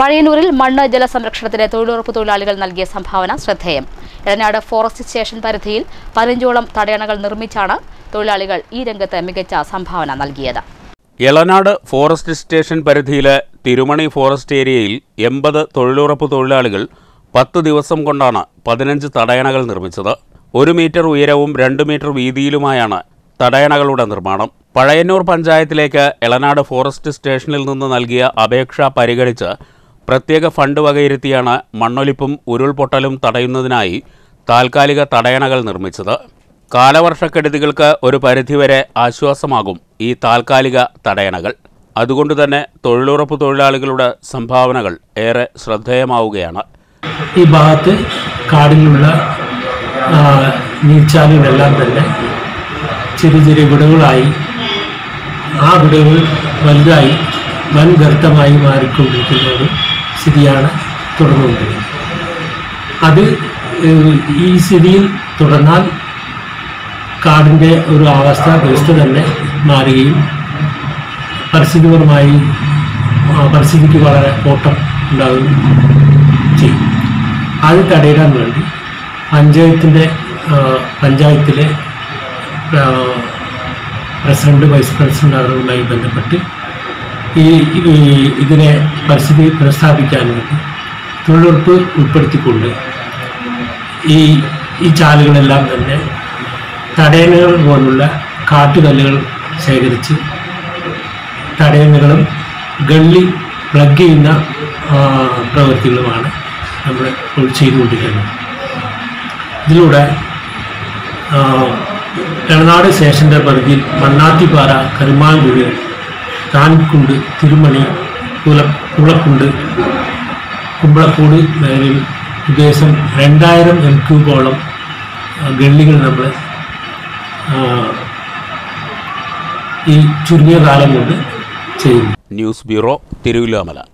പഴയന്നൂരിൽ മണ്ണ് ജലസംരക്ഷണത്തിന് തൊഴിലുറപ്പ് തൊഴിലാളികൾ നൽകിയ സംഭാവന ശ്രദ്ധേയം എടനാട് ഫോറസ്റ്റ് സ്റ്റേഷൻ പരിധിയിൽ പതിനഞ്ചോളം തടയണകൾ നിർമ്മിച്ചാണ് തൊഴിലാളികൾ ഈ രംഗത്ത് മികച്ച സംഭാവന നൽകിയത് എളനാട് ഫോറസ്റ്റ് സ്റ്റേഷൻ പരിധിയിലെ തിരുമണി ഫോറസ്റ്റ് ഏരിയയിൽ എൺപത് തൊഴിലുറപ്പ് തൊഴിലാളികൾ പത്ത് ദിവസം കൊണ്ടാണ് പതിനഞ്ച് തടയണകൾ നിർമ്മിച്ചത് ഒരു മീറ്റർ ഉയരവും രണ്ട് മീറ്റർ വീതിയിലുമായാണ് തടയണകളുടെ നിർമ്മാണം പഴയന്നൂർ പഞ്ചായത്തിലേക്ക് എളനാട് ഫോറസ്റ്റ് സ്റ്റേഷനിൽ നിന്ന് നൽകിയ അപേക്ഷ പരിഗണിച്ച് പ്രത്യേക ഫണ്ട് വകയിരുത്തിയാണ് മണ്ണൊലിപ്പും ഉരുൾപൊട്ടലും തടയുന്നതിനായി താൽക്കാലിക തടയണകൾ നിർമ്മിച്ചത് കാലവർഷക്കെടുതികൾക്ക് ഒരു പരിധിവരെ ആശ്വാസമാകും ഈ താൽക്കാലിക തടയണകൾ അതുകൊണ്ടുതന്നെ തൊഴിലുറപ്പ് തൊഴിലാളികളുടെ സംഭാവനകൾ ഏറെ ശ്രദ്ധേയമാവുകയാണ് ഈ ഭാഗത്ത് കാടിലുള്ള ആ, നീർച്ചാലുകളെല്ലാം തന്നെ ചെറിയ ചെറിയ വിടവുകളായി ആ വിടവുകൾ വലുതായി വൻ ഗർത്തമായി മാറിക്കൊണ്ടിരിക്കുന്ന ഒരു സ്ഥിതിയാണ് തുടർന്നുകൊണ്ടിരിക്കുന്നത് അത് ഏഹ്, ഈ സ്ഥിതിയിൽ തുടർന്നാൽ കാടിൻ്റെ ഒരു അവസ്ഥ വ്യവസ്ഥ തന്നെ മാറുകയും പരിസ്ഥിതിപരമായി ആ, പരിസ്ഥിതിക്ക് വളരെ കോട്ടം ഉണ്ടാവുകയും ചെയ്യും അത് തടയിടാൻ വേണ്ടി പഞ്ചായത്തിൻ്റെ ആ, പഞ്ചായത്തിലെ ആ, പ്രസിഡന്റ് വൈസ് പ്രസിഡന്റ് അവരുമായി ബന്ധപ്പെട്ട് ഈ ഈ ഇതിനെ പരിസ്ഥിതി പുനഃസ്ഥാപിക്കാൻ വേണ്ടി തൊഴിലുറപ്പ് ഉൾപ്പെടുത്തിക്കൊണ്ട് ഈ ഈ ചാലുകളെല്ലാം തന്നെ തടയണകൾ പോലുള്ള കാട്ടുകല്ലുകൾ ശേഖരിച്ച് തടയണകളും ഗള്ളി പ്ലഗ് ചെയ്യുന്ന ആ, പ്രവൃത്തികളുമാണ് നമ്മൾ ഇപ്പോൾ ചെയ്തുകൊണ്ടിരിക്കുന്നത് ഇതിലൂടെ ആ, എളനാട് സ്റ്റേഷൻ്റെ പരിധിയിൽ മണ്ണാത്തിപ്പാറ കരുമാൻകുഴി താൻകുണ്ട് തിരുമണി കുല കുളക്കുണ്ട് കുമ്പളക്കൂട് മേഖലയിൽ ഉദ്ദേശം രണ്ടായിരം എം ക്യൂബോളം ആ, ഗള്ളികൾ നമ്മൾ ആ, ഈ ചുരുങ്ങിയ കാലം കൊണ്ട് ചെയ്യുന്നു ന്യൂസ് ബ്യൂറോ തിരുവില്ലാമല